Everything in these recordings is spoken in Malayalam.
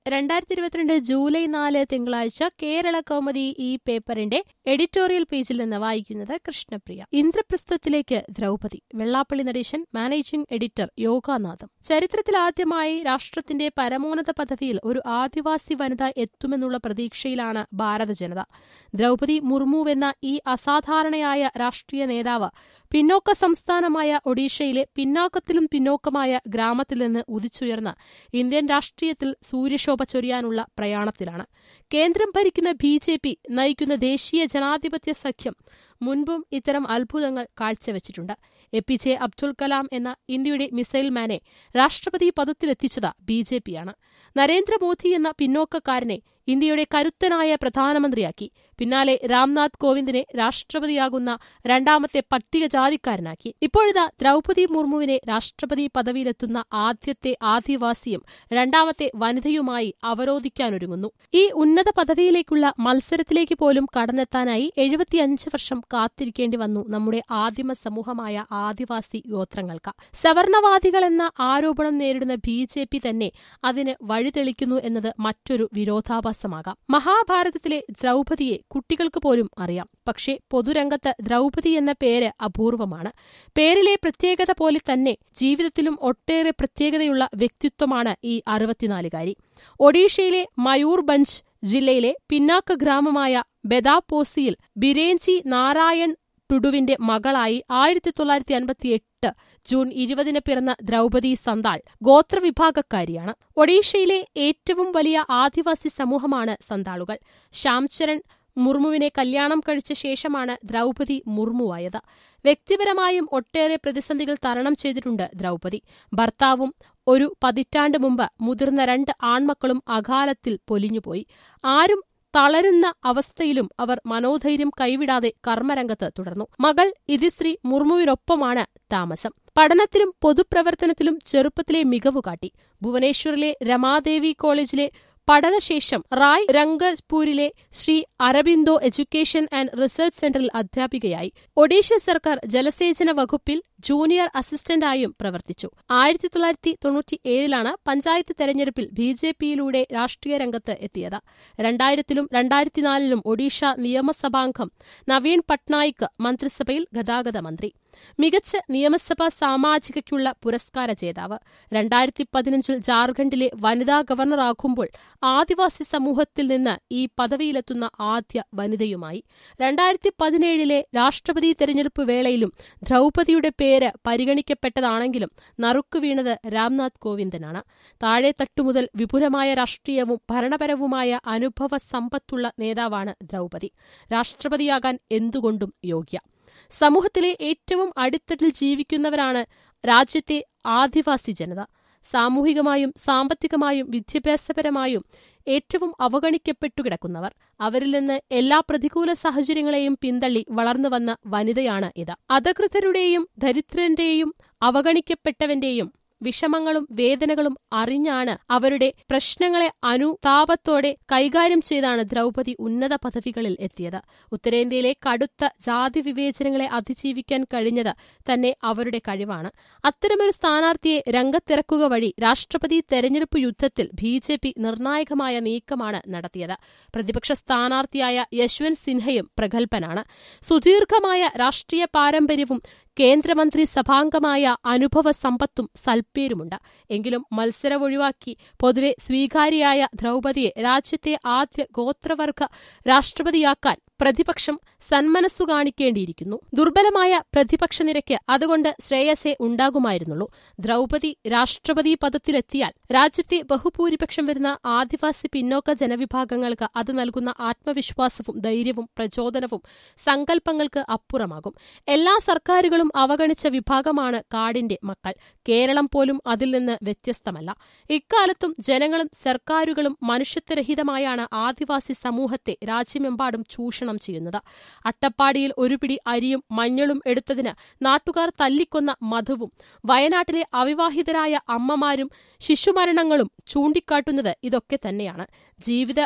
രണ്ടായിരത്തി ഇരുപത്തിരണ്ട് ജൂലൈ നാല് തിങ്കളാഴ്ച കേരള കൗമുദി ഈ പേപ്പറിന്റെ എഡിറ്റോറിയൽ പേജിൽ നിന്ന് വായിക്കുന്നത് കൃഷ്ണപ്രിയ ഇന്ദ്രപ്രസ്ഥത്തിലേക്ക് ദ്രൗപദി വെള്ളാപ്പള്ളി നടേശൻ മാനേജിംഗ് എഡിറ്റർ യോഗാനാഥം ചരിത്രത്തിലാദ്യമായി രാഷ്ട്രത്തിന്റെ പരമോന്നത പദവിയിൽ ഒരു ആദിവാസി വനിത എത്തുമെന്നുള്ള പ്രതീക്ഷയിലാണ് ഭാരത ജനത ദ്രൗപദി മുർമുവെന്ന ഈ അസാധാരണയായ രാഷ്ട്രീയ നേതാവ് പിന്നോക്ക സംസ്ഥാനമായ ഒഡീഷയിലെ പിന്നാക്കത്തിലും പിന്നോക്കമായ ഗ്രാമത്തിൽ നിന്ന് ഉദിച്ചുയർന്ന ഇന്ത്യൻ രാഷ്ട്രീയത്തിൽ സൂര്യശോഭ ചൊരിയാനുള്ള പ്രയാണത്തിലാണ് കേന്ദ്രം ഭരിക്കുന്ന ബി ജെ പി നയിക്കുന്ന ദേശീയ ജനാധിപത്യ സഖ്യം മുൻപും ഇത്തരം അത്ഭുതങ്ങൾ കാഴ്ചവെച്ചിട്ടുണ്ട് A P J Abdul Kalam എന്ന ഇന്ത്യയുടെ മിസൈൽ മാനെ രാഷ്ട്രപതി പദത്തിലെത്തിച്ചത് ബി ജെ പിയാണ് നരേന്ദ്രമോദി എന്ന പിന്നോക്കക്കാരനെ ഇന്ത്യയുടെ കരുത്തനായ പ്രധാനമന്ത്രിയാക്കി പിന്നാലെ രാംനാഥ് കോവിന്ദിനെ രാഷ്ട്രപതിയാകുന്ന രണ്ടാമത്തെ പട്ടികജാതിക്കാരനാക്കി ഇപ്പോഴിതാ ദ്രൗപദി മുർമുവിനെ രാഷ്ട്രപതി പദവിയിലെത്തുന്ന ആദ്യത്തെ ആദിവാസിയും രണ്ടാമത്തെ വനിതയുമായി അവരോധിക്കാനൊരുങ്ങുന്നു ഈ ഉന്നത പദവിയിലേക്കുള്ള മത്സരത്തിലേക്ക് പോലും കടന്നെത്താനായി എഴുപത്തിയഞ്ച് വർഷം കാത്തിരിക്കേണ്ടി വന്നു നമ്മുടെ ആദിമ സമൂഹമായ ആദിവാസി ഗോത്രങ്ങൾക്ക് സവർണവാദികൾ എന്ന ആരോപണം നേരിടുന്ന ബി ജെ പി തന്നെ അതിന് വഴിതെളിക്കുന്നു എന്നത് മറ്റൊരു വിരോധാഭാസമാകാം മഹാഭാരതത്തിലെ ദ്രൗപദിയെ കുട്ടികൾക്ക് പോലും അറിയാം പക്ഷേ പൊതുരംഗത്ത് ദ്രൗപദി എന്ന പേര് അപൂർവമാണ് പേരിലെ പ്രത്യേകത പോലെ തന്നെ ജീവിതത്തിലും ഒട്ടേറെ പ്രത്യേകതയുള്ള വ്യക്തിത്വമാണ് ഈ അറുപത്തിനാലുകാരി ഒഡീഷയിലെ മയൂർബഞ്ച് ജില്ലയിലെ പിന്നാക്ക ഗ്രാമമായ ബെദാപോസിയിൽ ബിരേഞ്ചി നാരായൺ ടുഡുവിന്റെ മകളായി ആയിരത്തി തൊള്ളായിരത്തി അൻപത്തി എട്ട് ജൂൺ ഇരുപതിന് പിറന്ന ദ്രൗപദി സന്താൾ ഗോത്രവിഭാഗക്കാരിയാണ് ഒഡീഷയിലെ ഏറ്റവും വലിയ ആദിവാസി സമൂഹമാണ് സന്താളുകൾ ശ്യാംചരൺ മുർമുവിനെ കല്യാണം കഴിച്ച ശേഷമാണ് ദ്രൗപദി മുർമുവായത് വ്യക്തിപരമായും ഒട്ടേറെ പ്രതിസന്ധികൾ തരണം ചെയ്തിട്ടുണ്ട് ദ്രൗപദി ഭർത്താവും ഒരു പതിറ്റാണ്ട് മുമ്പ് മുതിർന്ന രണ്ട് ആൺമക്കളും അകാലത്തിൽ പൊലിഞ്ഞുപോയി ആരും തളരുന്ന അവസ്ഥയിലും അവർ മനോധൈര്യം കൈവിടാതെ കർമ്മരംഗത്ത് തുടർന്നു മകൾ ഇതിശ്രീ മുർമുവിനൊപ്പമാണ് താമസം പഠനത്തിലും പൊതുപ്രവർത്തനത്തിലും ചെറുപ്പത്തിലെ മികവ് കാട്ടി ഭുവനേശ്വറിലെ രമാദേവി കോളേജിലെ പഠനശേഷം റായ് രംഗപൂരിലെ Sri Aurobindo education and research സെന്ററിൽ അധ്യാപികയായി ഒഡീഷ സർക്കാർ ജലസേചന വകുപ്പിൽ ജൂനിയർ അസിസ്റ്റന്റായും പ്രവർത്തിച്ചു ആയിരത്തി തൊള്ളായിരത്തി തൊണ്ണൂറ്റി ഏഴിലാണ് പഞ്ചായത്ത് തെരഞ്ഞെടുപ്പിൽ ബി ജെ പിയിലൂടെ രാഷ്ട്രീയ രംഗത്ത് എത്തിയത് രണ്ടായിരത്തിലും രണ്ടായിരത്തിനാലിലും ഒഡീഷ നിയമസഭാംഗം നവീൻ പട്നായിക് മന്ത്രിസഭയിൽ ഗതാഗത മന്ത്രി മികച്ച നിയമസഭാ സാമാജികയ്ക്കുള്ള പുരസ്കാര ജേതാവ് രണ്ടായിരത്തി പതിനഞ്ചിൽ ജാർഖണ്ഡിലെ വനിതാ ഗവർണറാകുമ്പോൾ ആദിവാസി സമൂഹത്തിൽ നിന്ന് ഈ പദവിയിലെത്തുന്ന ആദ്യ വനിതയുമായി രണ്ടായിരത്തി പതിനേഴിലെ രാഷ്ട്രപതി തെരഞ്ഞെടുപ്പ് വേളയിലും ദ്രൗപദിയുടെ പേര് പരിഗണിക്കപ്പെട്ടതാണെങ്കിലും നറുക്കു വീണത് രാംനാഥ് കോവിന്ദനാണ് താഴെ തട്ടുമുതൽ വിപുലമായ രാഷ്ട്രീയവും ഭരണപരവുമായ അനുഭവ സമ്പത്തുള്ള നേതാവാണ് ദ്രൗപദി രാഷ്ട്രപതിയാകാൻ എന്തുകൊണ്ടും യോഗ്യ സമൂഹത്തിലെ ഏറ്റവും അടിത്തട്ടിൽ ജീവിക്കുന്നവരാണ് രാജ്യത്തെ ആദിവാസി ജനത സാമൂഹികമായും സാമ്പത്തികമായും വിദ്യാഭ്യാസപരമായും ഏറ്റവും അവഗണിക്കപ്പെട്ടു കിടക്കുന്നവർ അവരിൽ നിന്ന് എല്ലാ പ്രതികൂല സാഹചര്യങ്ങളെയും പിന്തള്ളി വളർന്നുവന്ന വനിതയാണ് ഇത് അധകൃതരുടെയും ദരിദ്രന്റെയും അവഗണിക്കപ്പെട്ടവന്റെയും വിഷമങ്ങളും വേദനകളും അറിഞ്ഞാണ് അവരുടെ പ്രശ്നങ്ങളെ അനുതാപത്തോടെ കൈകാര്യം ചെയ്താണ് ദ്രൗപദി ഉന്നത പദവികളിൽ എത്തിയത് ഉത്തരേന്ത്യയിലെ കടുത്ത ജാതി വിവേചനങ്ങളെ അതിജീവിക്കാൻ കഴിഞ്ഞത് തന്നെ അവരുടെ കഴിവാണ് അത്തരമൊരു സ്ഥാനാർത്ഥിയെ രംഗത്തിറക്കുക വഴി രാഷ്ട്രപതി തെരഞ്ഞെടുപ്പ് യുദ്ധത്തിൽ ബി ജെ പി നിർണായകമായ നീക്കമാണ് നടത്തിയത് പ്രതിപക്ഷ സ്ഥാനാർത്ഥിയായ യശ്വന്ത് സിൻഹയും പ്രഗത്ഭനാണ് സുദീർഘമായ രാഷ്ട്രീയ പാരമ്പര്യവും കേന്ദ്രമന്ത്രി സഭാംഗമായ അനുഭവ സമ്പത്തും സൽപ്പേരുമുണ്ട് എങ്കിലും മത്സരം ഒഴിവാക്കി പൊതുവെ സ്വീകാര്യയായ ദ്രൗപദിയെ രാജ്യത്തെ ആദ്യ ഗോത്രവർഗ രാഷ്ട്രപതിയാക്കാൻ പ്രതിപക്ഷം സന്മനസ്സു കാണിക്കേണ്ടിയിരിക്കുന്നു ദുർബലമായ പ്രതിപക്ഷ നിരക്ക് അതുകൊണ്ട് ശ്രേയസെ ഉണ്ടാകുമായിരുന്നുള്ളൂ ദ്രൗപദി രാഷ്ട്രപതി പദത്തിലെത്തിയാൽ രാജ്യത്തെ ബഹുഭൂരിപക്ഷം വരുന്ന ആദിവാസി പിന്നോക്ക ജനവിഭാഗങ്ങൾക്ക് അത് നൽകുന്ന ആത്മവിശ്വാസവും ധൈര്യവും പ്രചോദനവും സങ്കല്പങ്ങൾക്ക് അപ്പുറമാകും എല്ലാ സർക്കാരുകളും അവഗണിച്ച വിഭാഗമാണ് കാടിന്റെ മക്കൾ കേരളം പോലും അതിൽ നിന്ന് വ്യത്യസ്തമല്ല ഇക്കാലത്തും ജനങ്ങളും സർക്കാരുകളും മനുഷ്യത്വരഹിതമായാണ് ആദിവാസി സമൂഹത്തെ രാജ്യമെമ്പാടും ചൂഷണം ചെയ്യുന്നത് അട്ടപ്പാടിയിൽ ഒരു പിടി അരിയും മഞ്ഞളും എടുത്തതിന് നാട്ടുകാർ തല്ലിക്കൊന്ന മധുവും വയനാട്ടിലെ അവിവാഹിതരായ അമ്മമാരും ശിശുമരണങ്ങളും ചൂണ്ടിക്കാട്ടുന്നത് ഇതൊക്കെ തന്നെയാണ് ജീവിത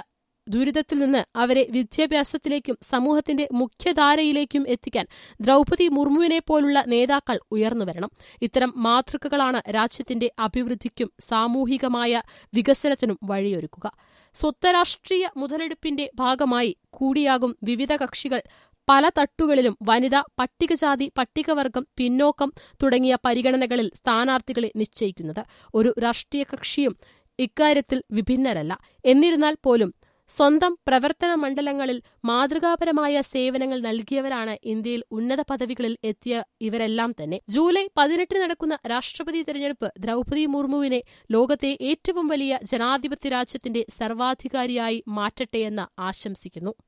ദുരിതത്തിൽ നിന്ന് അവരെ വിദ്യാഭ്യാസത്തിലേക്കും സമൂഹത്തിന്റെ മുഖ്യധാരയിലേക്കും എത്തിക്കാൻ ദ്രൗപതി മുർമുവിനെ പോലുള്ള നേതാക്കൾ ഉയർന്നുവരണം ഇത്തരം മാതൃകകളാണ് രാജ്യത്തിന്റെ അഭിവൃദ്ധിക്കും സാമൂഹികമായ വികസനത്തിനും വഴിയൊരുക്കുക സ്വത്തരാഷ്ട്രീയ മുതലെടുപ്പിന്റെ ഭാഗമായി കൂടിയാകും വിവിധ കക്ഷികൾ പല തട്ടുകളിലും വനിത പട്ടികജാതി പട്ടികവർഗം പിന്നോക്കം തുടങ്ങിയ പരിഗണനകളിൽ സ്ഥാനാർത്ഥികളെ നിശ്ചയിക്കുന്നത് ഒരു രാഷ്ട്രീയ കക്ഷിയും ഇക്കാര്യത്തിൽ വിഭിന്നരല്ല എന്നിരുന്നാൽ പോലും സ്വന്തം പ്രവർത്തന മണ്ഡലങ്ങളിൽ മാതൃകാപരമായ സേവനങ്ങൾ നൽകിയവരാണ് ഇന്ത്യയിൽ ഉന്നത പദവികളിൽ എത്തിയ ഇവരെല്ലാം തന്നെ ജൂലൈ പതിനെട്ടിന് നടക്കുന്ന രാഷ്ട്രപതി തെരഞ്ഞെടുപ്പ് ദ്രൗപതി മുർമുവിനെ ലോകത്തെ ഏറ്റവും വലിയ ജനാധിപത്യ രാജ്യത്തിന്റെ സർവാധികാരിയായി മാറ്റട്ടെയെന്ന് ആശംസിക്കുന്നു